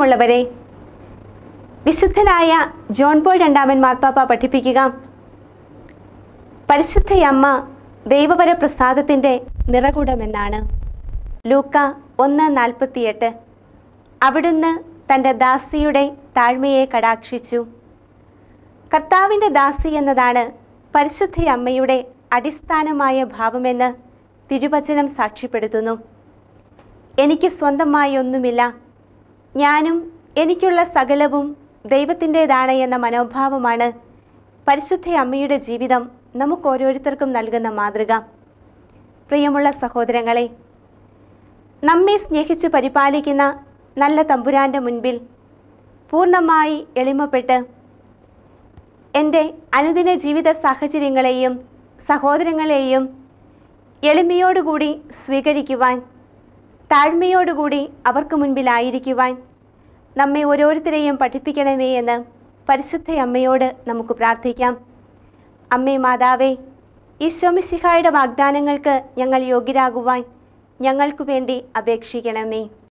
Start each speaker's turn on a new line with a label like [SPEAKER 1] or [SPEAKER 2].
[SPEAKER 1] പ്രിയമുള്ളവരെ വിശുദ്ധനായ John Paul രണ്ടാമൻ മാർപ്പാപ്പ പഠിപ്പിക്കുക പരിശുദ്ധയമ്മ ദൈവപര പ്രസാദത്തിൻ്റെ നിറകുടമെന്നാണ് ലൂക്ക ഒന്ന് നാൽപ്പത്തിയെട്ട് അവിടുന്ന് തൻ്റെ ദാസിയുടെ താഴ്മയെ കടാക്ഷിച്ചു കർത്താവിൻ്റെ ദാസി എന്നതാണ് പരിശുദ്ധയമ്മയുടെ അടിസ്ഥാനമായ ഭാവമെന്ന് തിരുവചനം സാക്ഷ്യപ്പെടുത്തുന്നു എനിക്ക് സ്വന്തമായി ഒന്നുമില്ല ഞാനും എനിക്കുള്ള സകലവും ദൈവത്തിൻ്റെതാണ് എന്ന മനോഭാവമാണ് പരിശുദ്ധ അമ്മയുടെ ജീവിതം നമുക്ക് ഓരോരുത്തർക്കും നൽകുന്ന മാതൃക പ്രിയമുള്ള സഹോദരങ്ങളെ നമ്മെ സ്നേഹിച്ചു പരിപാലിക്കുന്ന നല്ല തമ്പുരാൻ്റെ മുൻപിൽ പൂർണ്ണമായി എളിമപ്പെട്ട് എൻ്റെ അനുദിന ജീവിത സാഹചര്യങ്ങളെയും സഹോദരങ്ങളെയും എളിമയോടുകൂടി സ്വീകരിക്കുവാൻ താഴ്മയോടുകൂടി അവർക്ക് മുൻപിലായിരിക്കുവാൻ നമ്മെ ഓരോരുത്തരെയും പഠിപ്പിക്കണമേ എന്ന് പരിശുദ്ധ അമ്മയോട് നമുക്ക് പ്രാർത്ഥിക്കാം അമ്മേ മാതാവേ ഈശോമിശിഹായുടെ വാഗ്ദാനങ്ങൾക്ക് ഞങ്ങൾ യോഗ്യരാകുവാൻ ഞങ്ങൾക്കു വേണ്ടി അപേക്ഷിക്കണമേ